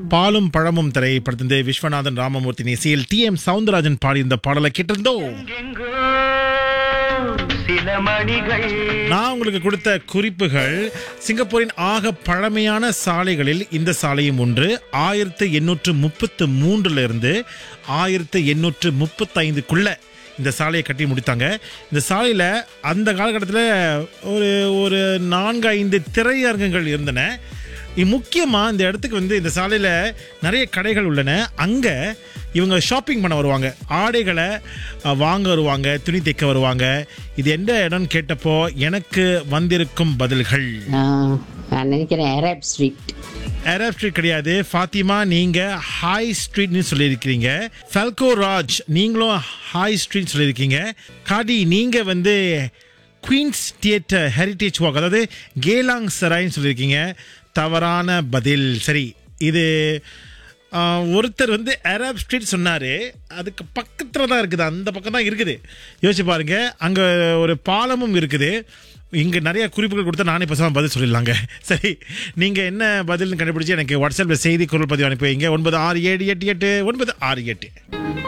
பாலும் பழமும் திரைப்படத்திலிருந்து விஸ்வநாதன் ராமமூர்த்தி இசையில் டி எம் சவுந்தரராஜன் பாடியிருந்த பாடலை கேட்டிருந்தோம் எங்கெங்கோ சில மணிகள் நான் உங்களுக்கு கொடுத்த குறிப்புகள் சிங்கப்பூரின் ஆக பழமையான சாலைகளில் இந்த சாலையும் ஒன்று ஆயிரத்து எண்ணூற்று முப்பத்து மூன்றுல இருந்து ஆயிரத்து எண்ணூற்று முப்பத்தைந்துக்குள்ள இந்த சாலையை கட்டி முடித்தாங்க இந்த சாலையில் அந்த காலகட்டத்தில் ஒரு ஒரு நான்கு ஐந்து திரையரங்குகள் இருந்தன முக்கியமாக இந்த இடத்துக்கு வந்து இந்த சாலையில் நிறைய கடைகள் உள்ளன அங்கே இவங்க ஷாப்பிங் பண்ண வருவாங்க ஆடைகளை அஹ், வாங்க வருவாங்க துணி தைக்க வருவாங்க இது எந்த இடம்னு கேட்டப்போ எனக்கு வந்திருக்கும் பதில்கள் நான் நான் நினைக்கிறேன் அரப் ஸ்ட்ரீட் அரப் ஸ்ட்ரீட் கிடையாது ஃபாத்திமா நீங்க ஹாய் ஸ்ட்ரீட்னு சொல்லியிருக்கிறீங்க ஃபல்கோ ராஜ் நீங்களும் ஹாய் ஸ்ட்ரீட் சொல்லியிருக்கீங்க காடி நீங்க வந்து குயின்ஸ் தியேட்டர் ஹெரிட்டேஜ் வாக் அதாவது கேலாங் சராய்ன்னு சொல்லியிருக்கீங்க தவறான பதில் சரி இது ஆ, ஒருத்தர் வந்து அரப் ஸ்ட்ரீட் சொன்னாரு அதுக்கு பக்கத்தில் தான் இருக்குது அந்த பக்கம் தான் இருக்குது யோசிச்சு பாருங்க அங்கே ஒரு பாலமும் இருக்குது இங்கே நிறைய குறிப்புகள் கொடுத்தா நானே பேசாமல் பதில் சொல்லிடலாங்க சரி நீங்கள் என்ன பதில்னு கண்டுபிடிச்சு எனக்கு வாட்ஸ்அப்பில் செய்தி குரல் பதிவு அனுப்பி வைங்க ஒன்பது ஆறு ஏழு எட்டு எட்டு ஒன்பது ஆறு எட்டு